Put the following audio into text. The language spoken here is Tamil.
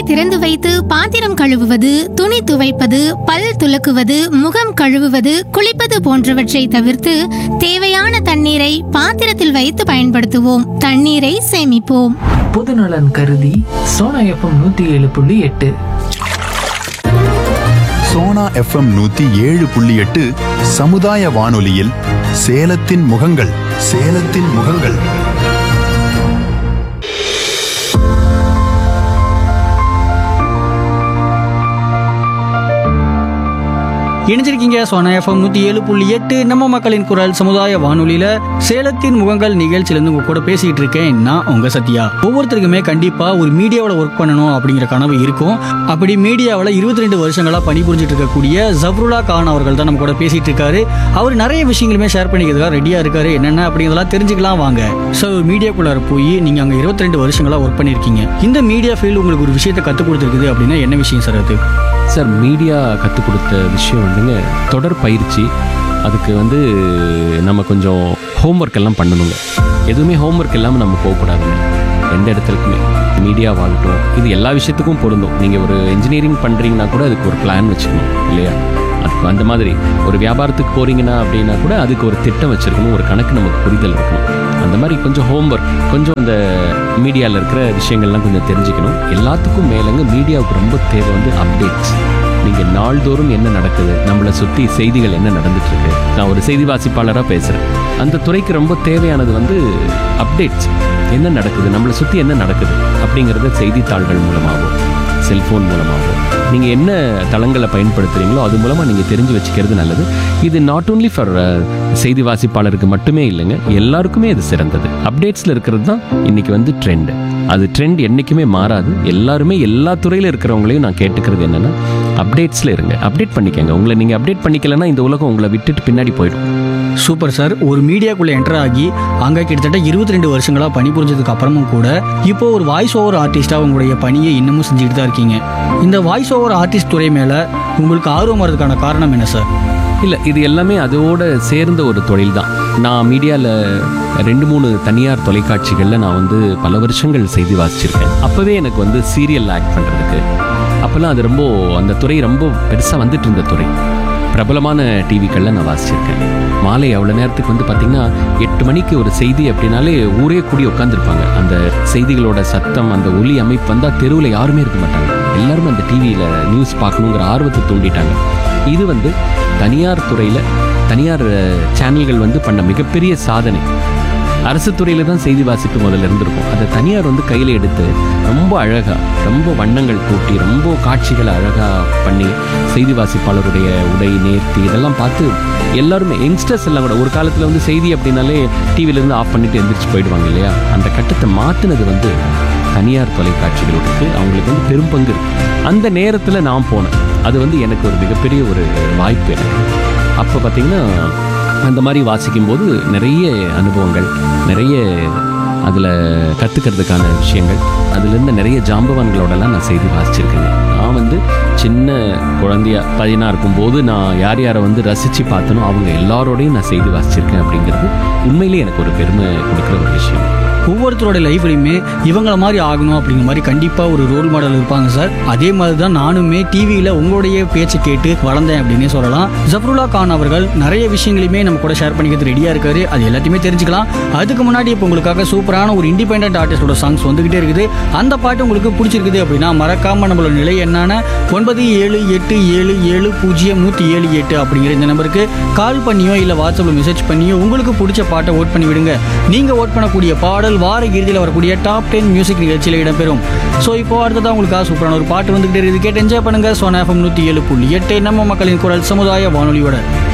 திறந்து வைத்து பாத்திரம் கழுவுவது துணி துவைப்பது பல் துலக்குவது முகம் கழுவுவது குளிப்பது போன்றவற்றை தவிர்த்து தேவையான தண்ணீரை பாத்திரத்தில் வைத்து பயன்படுத்துவோம் தண்ணீரை சேமிப்போம் பொதுநலன் கருதி சோனா எஃப்எம் நூத்தி ஏழு புள்ளி எட்டு சோனா எஃப்எம் நூத்தி ஏழு புள்ளி எட்டு சமுதாய வானொலியில் சேலத்தின் முகங்கள் சேலத்தின் முகங்கள் இணைஞ்சிருக்கீங்க சோனா எஃப்எம் நூற்றி ஏழு புள்ளி எட்டு நம்ம மக்களின் குரல் சமுதாய வானொலியில் சேலத்தின் முகங்கள் நிகழ்ச்சியிலேருந்து உங்க கூட பேசிக்கிட்டு இருக்கேன் நான் உங்க சத்யா ஒவ்வொருத்தருக்குமே கண்டிப்பாக ஒரு மீடியாவில் ஒர்க் பண்ணணும் அப்படிங்கிற கனவு இருக்கும் அப்படி மீடியாவில் இருபத்தி ரெண்டு வருஷங்களாக பணிபுரிஞ்சிட்டு இருக்கக்கூடிய ஜப்ருல்லா கான் அவர்கள் தான் நம்ம கூட பேசிட்டு இருக்காரு அவர் நிறைய விஷயங்களுமே ஷேர் பண்ணிக்கிறதுக்காக ரெடியாக இருக்காரு என்னென்ன அப்படிங்கிறதெல்லாம் தெரிஞ்சுக்கலாம் வாங்க ஸோ மீடியாக்குள்ளார போய் நீங்கள் அங்கே இருபத்தி ரெண்டு வருஷங்களாக ஒர்க் பண்ணியிருக்கீங்க இந்த மீடியா ஃபீல்டு உங்களுக்கு ஒரு விஷயத்தை கற்றுக் கொடுத்துருக்குது அப்படின்னா என்ன விஷயம் சார் அது சார் மீடியா கற்றுக் கொடுத்த விஷயம் வந்துங்க தொடர் பயிற்சி அதுக்கு வந்து நம்ம கொஞ்சம் ஹோம்ஒர்க் எல்லாம் பண்ணணுங்க எதுவுமே ஹோம்ஒர்க் இல்லாமல் நம்ம போகக்கூடாதுங்க எந்த இடத்துலக்குமே மீடியாவாகட்டும் இது எல்லா விஷயத்துக்கும் பொருந்தும் நீங்கள் ஒரு இன்ஜினியரிங் பண்ணுறீங்கன்னா கூட அதுக்கு ஒரு பிளான் வச்சுக்கணும் இல்லையா அதுக்கு அந்த மாதிரி ஒரு வியாபாரத்துக்கு போகிறீங்கன்னா அப்படின்னா கூட அதுக்கு ஒரு திட்டம் வச்சுருக்கணும் ஒரு கணக்கு நமக்கு புரிதல் இருக்கணும் அந்த மாதிரி கொஞ்சம் ஹோம்ஒர்க் கொஞ்சம் அந்த மீடியாவில் இருக்கிற விஷயங்கள்லாம் கொஞ்சம் தெரிஞ்சுக்கணும் எல்லாத்துக்கும் மேலங்க மீடியாவுக்கு ரொம்ப தேவை வந்து அப்டேட்ஸ் நீங்கள் நாள்தோறும் என்ன நடக்குது நம்மளை சுற்றி செய்திகள் என்ன நடந்துட்டு இருக்கு நான் ஒரு செய்தி வாசிப்பாளராக பேசுகிறேன் அந்த துறைக்கு ரொம்ப தேவையானது வந்து அப்டேட்ஸ் என்ன நடக்குது நம்மளை சுற்றி என்ன நடக்குது அப்படிங்கிறத செய்தித்தாள்கள் மூலமாகவும் செல்ஃபோன் மூலமாகவும் நீங்கள் என்ன தளங்களை பயன்படுத்துகிறீங்களோ அது மூலமாக நீங்கள் தெரிஞ்சு வச்சுக்கிறது நல்லது இது நாட் ஓன்லி ஃபார் செய்தி வாசிப்பாளருக்கு மட்டுமே இல்லைங்க எல்லாருக்குமே இது சிறந்தது அப்டேட்ஸில் இருக்கிறது தான் இன்னைக்கு வந்து ட்ரெண்ட் அது ட்ரெண்ட் என்றைக்குமே மாறாது எல்லாருமே எல்லா துறையில் இருக்கிறவங்களையும் நான் கேட்டுக்கிறது என்னென்னா அப்டேட்ஸில் இருங்க அப்டேட் பண்ணிக்கங்க உங்களை நீங்கள் அப்டேட் பண்ணிக்கலைன்னா இந்த உலகம் உங்களை விட்டுட்டு பின்னாடி போயிடும் சூப்பர் சார் ஒரு மீடியாக்குள்ளே என்டர் ஆகி அங்கே கிட்டத்தட்ட இருபத்தி ரெண்டு வருஷங்களாக பணிபுரிஞ்சதுக்கு அப்புறமும் கூட இப்போ ஒரு வாய்ஸ் ஓவர் ஆர்டிஸ்டாக உங்களுடைய பணியை இன்னமும் செஞ்சுட்டு தான் இருக்கீங்க இந்த வாய்ஸ் ஓவர் ஆர்டிஸ்ட் துறை மேலே உங்களுக்கு ஆர்வம் வரதுக்கான காரணம் என்ன சார் இல்லை இது எல்லாமே அதோட சேர்ந்த ஒரு தொழில் தான் நான் மீடியாவில் ரெண்டு மூணு தனியார் தொலைக்காட்சிகளில் நான் வந்து பல வருஷங்கள் செய்தி வாசிச்சிருக்கேன் அப்போவே எனக்கு வந்து சீரியல் ஆக்ட் பண்ணுறதுக்கு அப்போல்லாம் அது ரொம்ப அந்த துறை ரொம்ப பெருசாக வந்துட்டு இருந்த துறை பிரபலமான டிவிக்களில் நான் வாசிச்சிருக்கேன் மாலை அவ்வளோ நேரத்துக்கு வந்து பார்த்திங்கன்னா எட்டு மணிக்கு ஒரு செய்தி அப்படின்னாலே ஊரே கூடி உட்காந்துருப்பாங்க அந்த செய்திகளோட சத்தம் அந்த ஒலி அமைப்பு வந்தால் தெருவில் யாருமே இருக்க மாட்டாங்க எல்லாருமே அந்த டிவியில் நியூஸ் பார்க்கணுங்கிற ஆர்வத்தை தூண்டிட்டாங்க இது வந்து தனியார் துறையில் தனியார் சேனல்கள் வந்து பண்ண மிகப்பெரிய சாதனை அரசு துறையில தான் செய்தி வாசிப்பு முதல்ல இருந்திருக்கும் அதை தனியார் வந்து கையில் எடுத்து ரொம்ப அழகாக ரொம்ப வண்ணங்கள் கூட்டி ரொம்ப காட்சிகளை அழகாக பண்ணி செய்தி வாசிப்பாளருடைய உடை நேர்த்தி இதெல்லாம் பார்த்து எல்லாருமே யங்ஸ்டர்ஸ் எல்லாம் கூட ஒரு காலத்தில் வந்து செய்தி அப்படின்னாலே டிவிலேருந்து ஆஃப் பண்ணிட்டு எந்திரிச்சு போயிடுவாங்க இல்லையா அந்த கட்டத்தை மாற்றினது வந்து தனியார் தொலைக்காட்சிகளுக்கு அவங்களுக்கு வந்து பெரும் பங்கு இருக்கு அந்த நேரத்தில் நான் போனேன் அது வந்து எனக்கு ஒரு மிகப்பெரிய ஒரு வாய்ப்பு எனக்கு அப்போ பார்த்தீங்கன்னா அந்த மாதிரி வாசிக்கும்போது நிறைய அனுபவங்கள் நிறைய அதில் கற்றுக்கிறதுக்கான விஷயங்கள் அதுலேருந்து நிறைய ஜாம்பவான்களோடலாம் நான் செய்தி வாசிச்சிருக்கேங்க நான் வந்து சின்ன குழந்தையா பதினா இருக்கும்போது நான் யார் யாரை வந்து ரசித்து பார்த்தனோ அவங்க எல்லாரோடையும் நான் செய்தி வாசிச்சிருக்கேன் அப்படிங்கிறது உண்மையிலேயே எனக்கு ஒரு பெருமை கொடுக்குற ஒரு விஷயம் ஒவ்வொருத்தரோட லைஃப்லையுமே இவங்கள மாதிரி ஆகணும் அப்படிங்கிற மாதிரி கண்டிப்பாக ஒரு ரோல் மாடல் இருப்பாங்க சார் அதே மாதிரி தான் நானுமே டிவியில் உங்களுடைய பேச்சை கேட்டு வளர்ந்தேன் அப்படின்னே சொல்லலாம் ஜஃப்ருல்லா கான் அவர்கள் நிறைய விஷயங்களையுமே நம்ம கூட ஷேர் பண்ணிக்கிறது ரெடியாக இருக்காரு அது எல்லாத்தையுமே தெரிஞ்சுக்கலாம் அதுக்கு முன்னாடி இப்போ உங்களுக்காக சூப்பரான ஒரு இண்டிபெண்டன்ட் ஆர்டிஸ்டோட சாங்ஸ் வந்துகிட்டே இருக்குது அந்த பாட்டு உங்களுக்கு பிடிச்சிருக்குது அப்படின்னா மறக்காம நம்மளோட நிலை என்னன்னா ஒன்பது ஏழு எட்டு ஏழு ஏழு பூஜ்ஜியம் நூற்றி ஏழு எட்டு அப்படிங்கிற இந்த நம்பருக்கு கால் பண்ணியோ இல்லை வாட்ஸ்அப்பில் மெசேஜ் பண்ணியோ உங்களுக்கு பிடிச்ச பாட்டை ஓட் பண்ணி விடுங்க நீங்கள் ஓட் பண்ணக்கூடிய பாடல் வார இறுதியில் வரக்கூடிய டாப் டென் மியூசிக் நிகழ்ச்சியில் இடம்பெறும் ஸோ இப்போ அடுத்ததான் உங்களுக்காக சூப்பரான ஒரு பாட்டு வந்துகிட்டே இருக்குது கேட்டு என்ஜாய் பண்ணுங்க சோனா எஃப்எம் நூற்றி ஏழு புள்ளி எட்டு நம்ம மக்களின் குரல் சமுதாய வானொலியோட